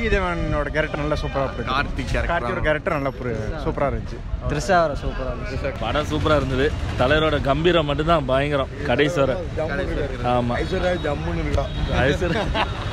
தேவனோட கேரக்டர் நல்லா சூப்பராக இருக்கு கார்த்திக் character. கார்த்தியோட கேரக்டர் நல்லா சூப்பராக இருந்துச்சு த்ரிஷா வர சூப்பராக இருந்துச்சு படம் சூப்பராக இருந்தது தலைவரோட கம்பீரம் மட்டும்தான் பயங்கரம் கடைசி வரை ஆமாம் ஐஸ்வர்யா ஜம்முன்னு இருக்கா ஐஸ்வர்யா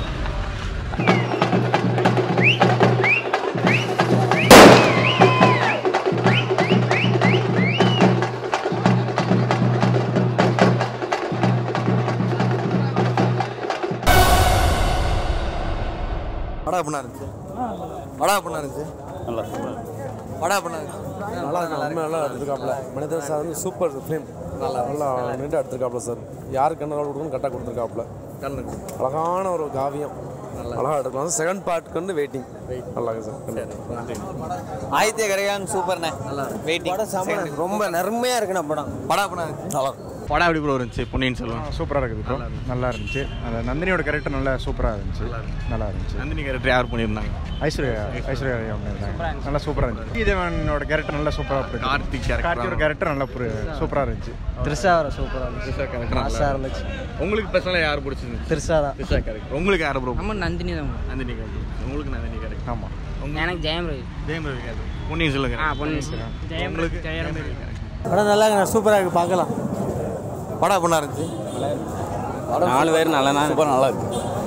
படம் எப்படின்னா இருந்துச்சு படம் எப்படின்னா இருந்துச்சு நல்லா படம் எப்படின்னா இருந்துச்சு நல்லா இருக்கு உண்மை நல்லா எடுத்துருக்காப்ல மனிதன் சார் வந்து சூப்பர் ஃபிலிம் நல்லா நல்லா நீட்டாக எடுத்திருக்காப்ல சார் யாருக்கு என்ன ரோல் கொடுக்கணும் கரெக்டாக கொடுத்துருக்காப்ல கண்ணுக்கு அழகான ஒரு காவியம் அழகாக எடுக்கலாம் செகண்ட் பார்ட்க்கு வந்து வெயிட்டிங் நல்லா இருக்கு சார் ஆதித்ய கரையான் சூப்பர்ண்ணே நல்லா வெயிட்டிங் ரொம்ப நெருமையாக இருக்குண்ணா படம் படம் எப்படின்னா இருந்துச்சு படம் எப்படி ப்ரோ இருந்துச்சு பொன்னியின் செல்வன் சூப்பராக இருக்குது ப்ரோ நல்லா இருந்துச்சு அந்த நந்தினியோட கேரக்டர் நல்லா சூப்பராக இருந்துச்சு நல்லா இருந்துச்சு நந்தினி கேரக்டர் யார் பண்ணியிருந்தாங்க ஐஸ்வர்யா ஐஸ்வர்யா ராய் அவங்க இருந்தாங்க நல்லா சூப்பராக இருந்துச்சு தேவனோட கேரக்டர் நல்லா சூப்பராக இருக்கு கார்த்திக் character. கார்த்தியோட கேரக்டர் நல்லா சூப்பராக இருந்துச்சு த்ரிஷா வர சூப்பராக இருந்துச்சு த்ரிஷா character நல்லா மாசா இருந்துச்சு உங்களுக்கு பர்சனலாக யார் பிடிச்சிருந்துச்சு த்ரிஷா தான் த்ரிஷா கேரக்டர் உங்களுக்கு யார் ப்ரோ நம்ம நந்தினி தான் நந்தினி கேரக்டர் உங்களுக்கு நந்தினி கேரக்டர் ஆமாம் எனக்கு ஜெயம் ரவி ஜெயம் ரவி கேரக்டர் பொன்னியின் செல்வன் ஆ character. பொண்ணு ஜெயம் உங்களுக்கு ஜெயம் நந்தினி ரவி character. படம் நல்லா இருக்கு சூப்பராக இருக்கு பார்க்கலாம் படம் எப்படின்னா இருந்துச்சு நாலு பேர் நல்லா சூப்பர் நல்லா இருக்கு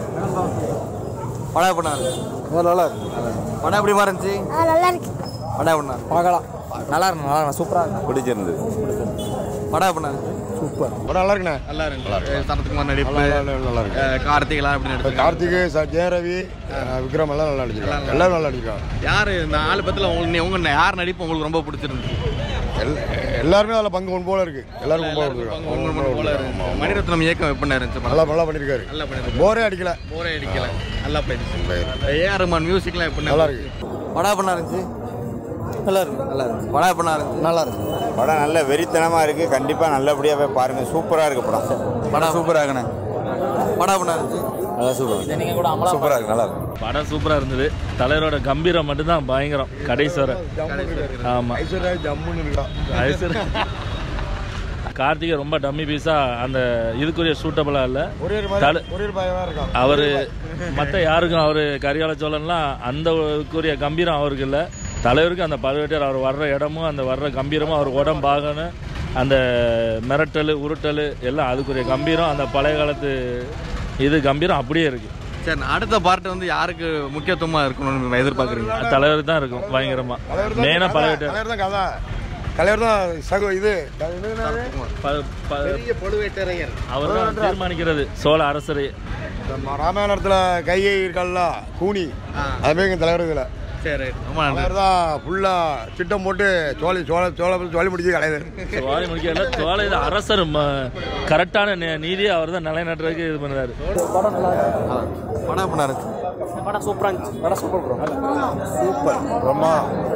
படம் எப்படின்னா இருந்துச்சு நல்லா இருக்கு படம் எப்படி இருந்துச்சு நல்லா இருக்கு படம் எப்படின்னா இருந்துச்சு? பார்க்கலாம் நல்லா இருக்கு நல்லா இருக்கு சூப்பராக இருக்கு பிடிச்சிருந்தது படம் எப்படின்னா இருந்துச்சு சூப்பர் படம் நல்லா இருக்குண்ணே நல்லா இருந்துச்சு சரத்குமார் நடிப்பு நல்லா இருக்கு அஹ் கார்த்திக் எல்லாம் எப்படி நடிச்சிருக்காங்க கார்த்திக் ஜெயரவி விக்ரம் எல்லாம் நல்லா நடிச்சிருக்காங்க எல்லாரும் நல்லா நடிச்சிருக்காங்க யார் இந்த நாலு பத்தில் உங்களுக்கு உங்க யார் நடிப்பு உங்களுக்கு ரொம்ப பிடிச்சிருந்துச்சு எல்லாருமே அதில் பங்கு ஒன்று போல இருக்கு எல்லாரும் ஒன்று போல உங்க- உங்க போல இருந்துச்சு. மணிரத்னம் இயக்கம் எப்படி இருந்துச்சு படம்? நல்லா நல்லா பண்ணியிருக்காரு நல்லா பண்ணிருக்காரு. போரே அடிக்கல போரே அடிக்கல நல்லா போயிடுச்சு ஏஆர் ரஹ்மான் மியூசிக்லாம் எப்படி நல்லா இருக்கு படம் எப்படி இருந்துச்சு நல்லா இருக்கு நல்லா இருந்துச்சு படம் எப்படி இருந்துச்சு நல்லா இருக்கு படம் நல்ல வெறித்தனமாக இருக்குது கண்டிப்பாக நல்லபடியாக போய் பாருங்கள் சூப்பராக இருக்குது படம் படம் சூப்பராக இருக்குண்ணே படம் எப்படி இருந்துச்சு நல்லா சூப்பர் சூப்பராக இருக்குது நல்லா இருக்கு படம் சூப்பராக இருந்தது தலைவரோட கம்பீரம் மட்டும்தான் பயங்கரம் கடைசி வரை ஆமாம் ஐஸ்வர்யா ஜம்முன்னு இருக்கா ஐஸ்வர்யா கார்த்திகை ரொம்ப டம்மி பீஸாக அந்த இதுக்குரிய சூட்டபுளாக இல்லை ஒரே ஒரு தலை மாதிரி ஒரே ஒரு பயமா இருக்கான் அவர் மற்ற யாருக்கும் அவர் கரிகால சோழன்லாம் அந்த இதுக்குரிய கம்பீரம் அவருக்கு இல்லை தலைவருக்கு அந்த பழுவேட்டையர் அவர் வர்ற இடமும் அந்த வர்ற கம்பீரமும் அவர் உடம்பாகணும் அந்த மிரட்டல் உருட்டல் எல்லாம் அதுக்குரிய கம்பீரம் அந்த பழைய காலத்து இது கம்பீரம் அப்படியே இருக்குது சரி அடுத்த பார்ட் வந்து யாருக்கு முக்கியத்துவமா இருக்கணும்னு எதிர்பார்க்குறீங்க தலைவர் தான் இருக்கும் பயங்கரமாக மெயினாக பழுவேட்டையர் கலைவர் தான் கதை கலைவர் தான் சகோ இது ப- ப- பொழுவேட்டரையர் அவர் தான் தீர்மானிக்கிறது சோழ அரசரை நம்ம ராமாயணத்தில் கையை இருக்கல்ல கூனி அதுமாரி எங்கள் தலைவர் இதில் சரி ரொம்ப நன்றி தலைவர் தான் ஃபுல்லாக திட்டம் போட்டு சோழி சோழ சோழ சோழி முடிச்சு கலைவர் சோழி முடிக்கல சோழ இது அரசர் கரெக்டான நீதியை அவர் தான் நிலைநாட்டுறதுக்கு இது பண்ணுறாரு படம் எப்படி இருந்துச்சு படம் சூப்பராக இருந்துச்சு படம் சூப்பர் ப்ரோ சூப்பர் ரொம்ப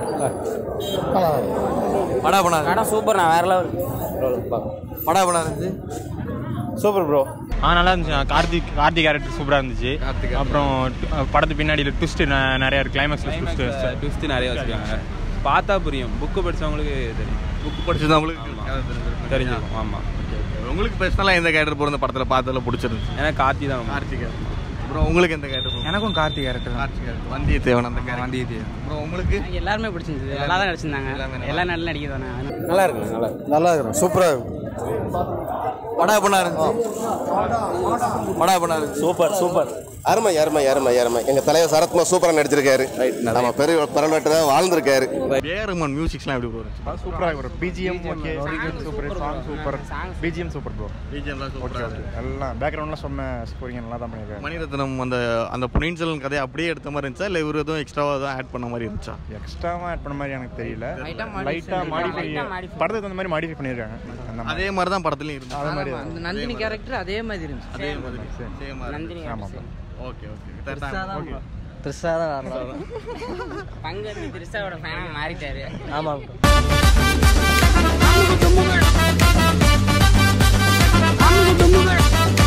படம் எப்படி இருந்துச்சு படம் சூப்பர் நான் வேற லெவல் படம் எப்படி இருந்துச்சு சூப்பர் ப்ரோ ஆ நல்லா இருந்துச்சு கார்த்திக் கார்த்திக் கேரக்டர் சூப்பராக இருந்துச்சு கார்த்திக் அப்புறம் படத்து பின்னாடி ட்விஸ்ட் நிறைய இருக்கு கிளைமேக்ஸ்ல ட்விஸ்ட் ட்விஸ்ட் நிறைய வச்சுருக்காங்க பார்த்தா புரியும் புக்கு படிச்சவங்களுக்கு தெரியும் புக் படிச்சது உங்களுக்கு கதை தெரிஞ்சிருக்கும். தெரிஞ்சிருக்கும் ஆமாம் உங்களுக்கு பர்சனலாக எந்த கேரக்டர் போகிற படத்தில் பார்த்ததில் பிடிச்சிருந்துச்சு எனக்கு கார்த்தி தான் ரொம்ப கார்த்திக் அப்புறம் உங்களுக்கு எந்த கேரக்டர் எனக்கும் கார்த்திக் கேரக்டர் கார்த்திக் character. வந்தியத்தேவன் அந்த கேரக்டர் வந்தியத்தேவன் அப்புறம் உங்களுக்கு எனக்கு எல்லாருமே பிடிச்சிருந்தது நல்லா தான் நடிச்சிருந்தாங்க எல்லாம் நல்லா நடிக்கிறதானே நல்லா இருக்கு நல்லா நல்லா இருக்கு சூப்பராக இருக்கு படம் எப்படி இருந்துச்சு படம் எப்படி இருந்துச்சு சூப்பர் சூப்பர் அருமை அருமை அருமை அருமை எங்கள் தலைவர் சரத்குமார் சூப்பராக நடிச்சிருக்காரு நம்ம பெரிய பரவாயில்ல தான் வாழ்ந்திருக்காரு ஏஆர் ரஹ்மான் மியூசிக்ஸ்லாம் எப்படி ப்ரோ இருந்துச்சு சூப்பராக bro BGM okay super song super BGM super bro பிஜிஎம்லாம் ஓகே ஓகே எல்லாம் பேக்ரவுண்ட்லாம் சொன்ன ஸ்கோரிங் நல்லா தான் பண்ணியிருக்காங்க மணிரத்னம் அந்த அந்த பொன்னியின் செல்வன் கதையை அப்படியே எடுத்த மாதிரி இருந்துச்சா இல்லை இவர் எதுவும் எக்ஸ்ட்ராவாக தான் ஆட் பண்ண மாதிரி இருந்துச்சா எக்ஸ்ட்ராவாக ஆட் பண்ண மாதிரி எனக்கு தெரியல Light ஆ modify லைட்டாக மாடிஃபை light ஆ modify. படத்துக்கு அந்த மாதிரி மாடிஃபை பண்ணியிருக்காங்க அந்த மாதிரி அதே மாதிரி தான் படத்துலையும் இருந்துச்சு அது மாதிரி அந்த நந்தினி கேரக்டர் அதே மாதிரி இருந்துச்சு அதே மாதிரி சேம் நந்தினி ஆமாம் character okay okay okay Trisha தான் வரலாம் பங்கு இருந்து திருஷாவோட ஃபேனாக மாறிட்டாரு ஆமாம் அமுகு டுமுகள் அமுகு டுமுகள்